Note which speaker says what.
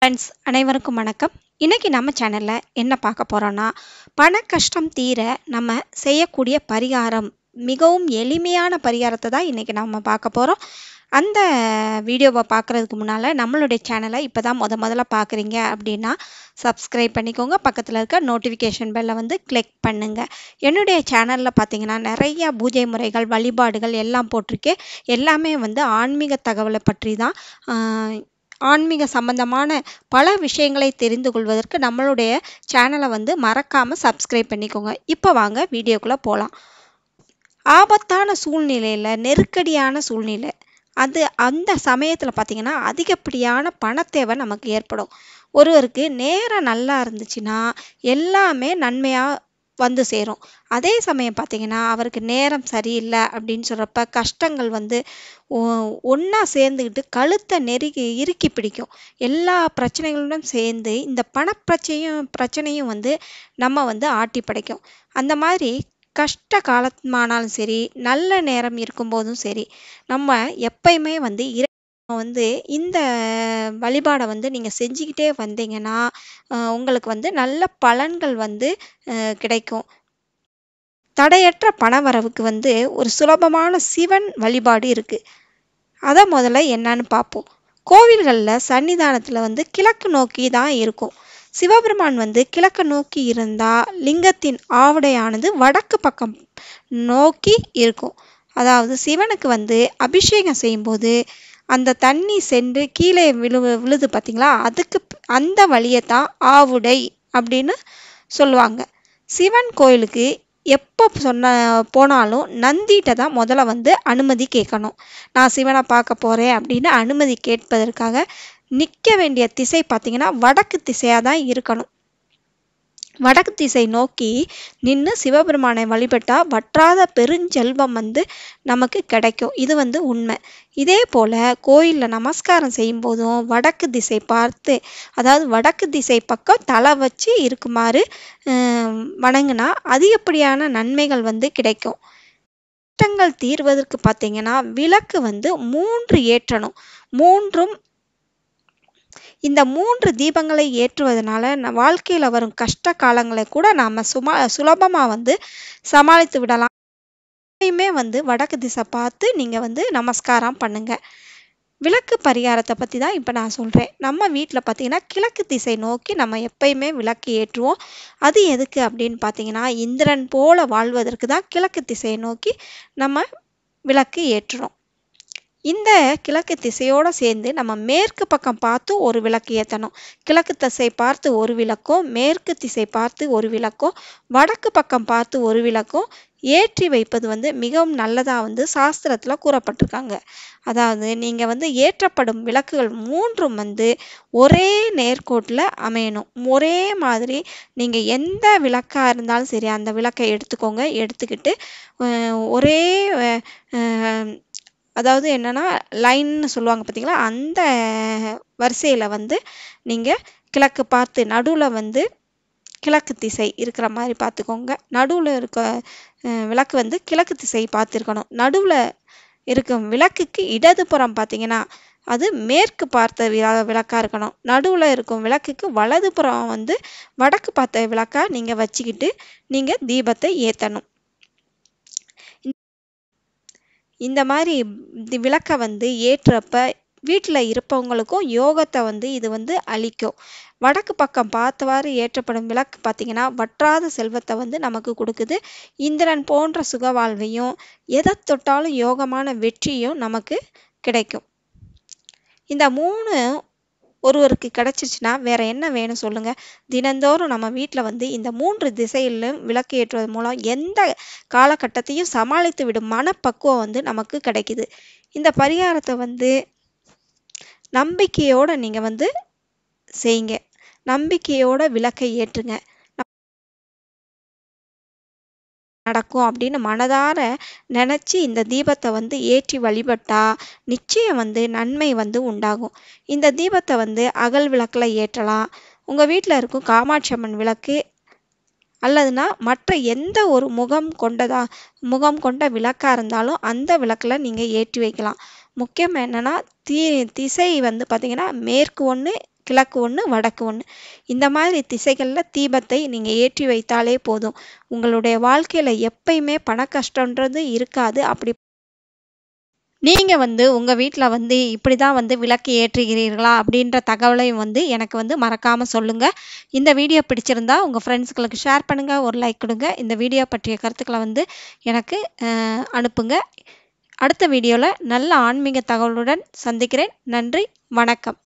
Speaker 1: friends அனைவருக்கும் வணக்கம் இன்னைக்கு நம்ம சேனலில் என்ன பார்க்க போகிறோன்னா பண கஷ்டம் தீர நம்ம செய்யக்கூடிய பரிகாரம் மிகவும் எளிமையான பரிகாரத்தை தான் இன்றைக்கி நம்ம பார்க்க போகிறோம் அந்த வீடியோவை பார்க்குறதுக்கு முன்னால் நம்மளுடைய சேனலை இப்போ தான் முத முதல்ல பார்க்குறீங்க அப்படின்னா சப்ஸ்கிரைப் பண்ணிக்கோங்க பக்கத்தில் இருக்க நோட்டிஃபிகேஷன் பெல்லை வந்து கிளிக் பண்ணுங்கள் என்னுடைய சேனலில் பார்த்தீங்கன்னா நிறைய பூஜை முறைகள் வழிபாடுகள் எல்லாம் போட்டிருக்கேன் எல்லாமே வந்து ஆன்மீக தகவலை பற்றி தான் ஆஹ், ஆன்மீக சம்பந்தமான பல விஷயங்களை தெரிந்து கொள்வதற்கு நம்மளுடைய சேனலை வந்து மறக்காமல் சப்ஸ்கிரைப் பண்ணிக்கோங்க இப்போ வாங்க வீடியோக்குள்ளே போகலாம் ஆபத்தான சூழ்நிலையில் நெருக்கடியான சூழ்நிலை அது அந்த சமயத்தில் பார்த்தீங்கன்னா அதிகப்படியான பணத்தேவை நமக்கு ஏற்படும் ஒருவருக்கு நேரம் நல்லா இருந்துச்சுன்னா எல்லாமே நன்மையாக வந்து சேரும் அதே சமயம் பார்த்தீங்கன்னா அவருக்கு நேரம் சரியில்லை அப்படின்னு சொல்கிறப்ப கஷ்டங்கள் வந்து ஒன்றா சேர்ந்துக்கிட்டு கழுத்தை நெருக்கி இறுக்கி பிடிக்கும் எல்லா பிரச்சனைகளுடன் சேர்ந்து இந்த பணப்பிரச்சனையும் பிரச்சனையும் வந்து நம்ம வந்து ஆட்டி படைக்கும் அந்த மாதிரி கஷ்ட காலமானாலும் சரி நல்ல நேரம் இருக்கும்போதும் சரி நம்ம எப்பயுமே வந்து இறை வந்து இந்த வழிபாடை வந்து நீங்கள் செஞ்சுக்கிட்டே வந்தீங்கன்னா அஹ் உங்களுக்கு வந்து நல்ல பலன்கள் வந்து அஹ் கிடைக்கும் தடையற்ற பணவரவுக்கு வந்து ஒரு சுலபமான சிவன் வழிபாடு இருக்கு அதை முதல்ல என்னன்னு பார்ப்போம் கோவில்களில் சன்னிதானத்தில் வந்து கிழக்கு நோக்கி தான் இருக்கும் சிவபெருமான் வந்து கிழக்கு நோக்கி இருந்தால் லிங்கத்தின் ஆவுடையானது வடக்கு பக்கம் நோக்கி இருக்கும் அதாவது சிவனுக்கு வந்து அபிஷேகம் செய்யும்போது அந்த தண்ணி சென்று கீழே விழு விழுது பார்த்தீங்களா அதுக்கு ப- அந்த வழியை தான் ஆவுடை அப்படின்னு சொல்லுவாங்க சிவன் கோயிலுக்கு எப்போ சொன்ன போனாலும் நந்திகிட்ட தான் முதல்ல வந்து அனுமதி கேட்கணும் நான் சிவனை பார்க்க போகிறேன் அப்படின்னு அனுமதி கேட்பதற்காக நிற்க வேண்டிய திசை பார்த்தீங்கன்னா வடக்கு திசையாக தான் இருக்கணும் வடக்கு திசை நோக்கி நின்று சிவபெருமானை வழிபட்டா வற்றாத பெருஞ்செல்வம் வந்து நமக்கு கிடைக்கும் இது வந்து உண்மை இதே போல் கோயிலில் நமஸ்காரம் செய்யும்போதும் வடக்கு திசை பார்த்து அதாவது வடக்கு திசை பக்கம் தலை வச்சு இருக்குமாறு ஆஹ், வணங்குனா அதிகப்படியான நன்மைகள் வந்து கிடைக்கும் கஷ்டங்கள் தீர்வதற்கு பார்த்தீங்கன்னா விளக்கு வந்து மூன்று ஏற்றணும் மூன்றும் இந்த மூன்று தீபங்களை ஏற்றுவதனால ந- வாழ்க்கையில வரும் கஷ்ட காலங்களை கூட நாம சுமா சுலபமா வந்து சமாளித்து விடலாம் எப்பயுமே வந்து வடக்கு திசை பார்த்து நீங்க வந்து நமஸ்காரம் பண்ணுங்க விளக்கு பரிகாரத்தை பற்றி தான் இப்போ நான் சொல்கிறேன் நம்ம வீட்டில் பார்த்தீங்கன்னா கிழக்கு திசை நோக்கி நம்ம எப்பயுமே விளக்கு ஏற்றுவோம் அது எதுக்கு அப்படின்னு பார்த்தீங்கன்னா இந்திரன் போல வாழ்வதற்கு தான் கிழக்கு திசையை நோக்கி நம்ம விளக்கு ஏற்றுறோம் இந்த கிழக்கு திசையோட சேர்ந்து நம்ம மேற்கு பக்கம் பார்த்து ஒரு விளக்கு ஏற்றணும் கிழக்கு திசை பார்த்து ஒரு விளக்கும் மேற்கு திசை பார்த்து ஒரு விளக்கும் வடக்கு பக்கம் பார்த்து ஒரு விளக்கும் ஏற்றி வைப்பது வந்து மிகவும் நல்லதாக வந்து சாஸ்திரத்தில் கூறப்பட்டிருக்காங்க அதாவது நீங்கள் வந்து ஏற்றப்படும் விளக்குகள் மூன்றும் வந்து ஒரே நேர்கோட்டில் அமையணும் ஒரே மாதிரி நீங்கள் எந்த விளக்காக இருந்தாலும் சரி அந்த விளக்கை எடுத்துக்கோங்க எடுத்துக்கிட்டு அஹ், ஒரே அஹ், அஹ், அதாவது என்னன்னா லைன்னு சொல்லுவாங்க பார்த்தீங்களா அந்த வரிசையில் வந்து நீங்கள் கிழக்கு பார்த்து நடுவில் வந்து கிழக்கு திசை இருக்கிற மாதிரி பார்த்துக்கோங்க நடுவில் இருக்க அஹ், விளக்கு வந்து கிழக்கு திசை பார்த்துருக்கணும் நடுவில் இருக்கும் விளக்குக்கு இடதுபுறம் பார்த்தீங்கன்னா அது மேற்கு பார்த்த விள விளக்காக இருக்கணும் நடுவில் இருக்கும் விளக்குக்கு வலதுபுறம் வந்து வடக்கு பார்த்த விளக்கா நீங்கள் வச்சுக்கிட்டு நீங்கள் தீபத்தை ஏற்றணும் இந்த மாதிரி தி- விளக்கை வந்து ஏற்றுறப்ப வீட்டில் இருப்பவங்களுக்கும் யோகத்தை வந்து இது வந்து அளிக்கும் வடக்கு பக்கம் பார்த்தவாறு ஏற்றப்படும் விளக்கு பார்த்தீங்கன்னா வற்றாத செல்வத்தை வந்து நமக்கு கொடுக்குது இந்திரன் போன்ற சுக வாழ்வையும் எதை தொட்டாலும் யோகமான வெற்றியும் நமக்கு கிடைக்கும் இந்த மூணு ஒருவருக்கு கிடைச்சிச்சுன்னா வேற என்ன வேணும் சொல்லுங்க தினந்தோறும் நம்ம வீட்டில் வந்து இந்த மூன்று திசையிலும் விளக்கு ஏற்றுவதன் மூலம் எந்த காலகட்டத்தையும் சமாளித்து விடும் மனப்பக்குவம் வந்து நமக்கு கிடைக்குது இந்த பரிகாரத்தை வந்து நம்பிக்கையோட நீங்க வந்து செய்யுங்க நம்பிக்கையோட விளக்கை ஏற்றுங்க நடக்கும் அப்படின்னு மனதார நினச்சி இந்த தீபத்தை வந்து ஏற்றி வழிபட்டா நிச்சயம் வந்து நன்மை வந்து உண்டாகும் இந்த தீபத்தை வந்து அகல் விளக்கில் ஏற்றலாம் உங்கள் வீட்டில் இருக்கும் காமாட்சி அம்மன் விளக்கு அல்லதுனா மற்ற எந்த ஒரு முகம் கொண்டதா முகம் கொண்ட விளக்கா இருந்தாலும் அந்த விளக்கில் நீங்கள் ஏற்றி வைக்கலாம் முக்கியம் என்னன்னா தீ திசை வந்து பார்த்தீங்கன்னா மேற்கு ஒன்று கிழக்கு ஒன்று வடக்கு ஒன்று இந்த மாதிரி திசைகளில் தீபத்தை நீங்கள் ஏற்றி வைத்தாலே போதும் உங்களுடைய வாழ்க்கையில் எப்பயுமே பண கஷ்டன்றது இருக்காது அப்படி நீங்கள் வந்து உங்கள் வீட்டில் வந்து இப்படி தான் வந்து விளக்கு ஏற்றுகிறீர்களா அப்படின்ற தகவலையும் வந்து எனக்கு வந்து மறக்காமல் சொல்லுங்கள் இந்த வீடியோ பிடிச்சிருந்தா உங்கள் ஃப்ரெண்ட்ஸ்களுக்கு ஷேர் பண்ணுங்கள் ஒரு லைக் கொடுங்க இந்த வீடியோ பற்றிய கருத்துக்களை வந்து எனக்கு அஹ், அனுப்புங்க அடுத்த வீடியோவில் நல்ல ஆன்மீக தகவலுடன் சந்திக்கிறேன் நன்றி வணக்கம்